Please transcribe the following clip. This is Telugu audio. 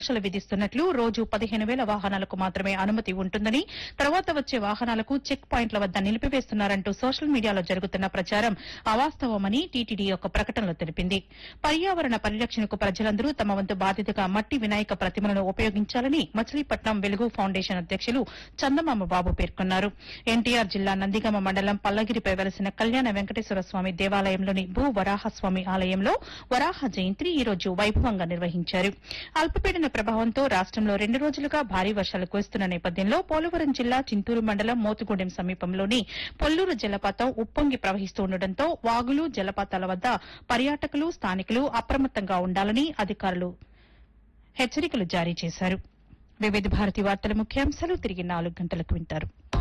ఆంక్షలు విధిస్తున్నట్లు రోజు పదిహేను వేల వాహనాలకు మాత్రమే అనుమతి ఉంటుందని తర్వాత వచ్చే వాహనాలకు చెక్ పాయింట్ల వద్ద నిలిపివేస్తున్నారంటూ సోషల్ మీడియాలో జరుగుతున్న ప్రచారం అవాస్తవమని టీటీడీ ఒక ప్రకటనలో తెలిపింది పర్యావరణ పరిరక్షణకు ప్రజలందరూ తమ వంతు బాధ్యతగా మట్టి వినాయక ప్రతిమలను ఉపయోగించాలని మచిలీపట్నం వెలుగు ఫౌండేషన్ అధ్యక్షులు చందమామ బాబు పేర్కొన్నారు ఎన్టీఆర్ జిల్లా నందిగామ మండలం పల్లగిరిపై వెలసిన కళ్యాణ వెంకటేశ్వర స్వామి దేవాలయంలోని భూ వరాహస్వామి ఆలయంలో వరాహ జయంతిని ఈ రోజు వైభవంగా నిర్వహించారు అల్పపీడన ప్రభావంతో రాష్టంలో రెండు రోజులుగా భారీ వర్షాలు కురుస్తున్న నేపథ్యంలో పోలవరం జిల్లా చింతూరు మండలం మోతుగూడెం సమీపంలోని పొల్లూరు జలపాతం ఉప్పొంగి ప్రవహిస్తూ ఉండటంతో వాగులు జలపాతాల వద్ద పర్యాటకులు స్థానికులు అప్రమత్తంగా ఉండాలని అధికారులు హెచ్చరికలు జారీ చేశారు వివిధ భారతి వార్తల ముఖ్యాంశాలు తిరిగి నాలుగు గంటలకు వింటారు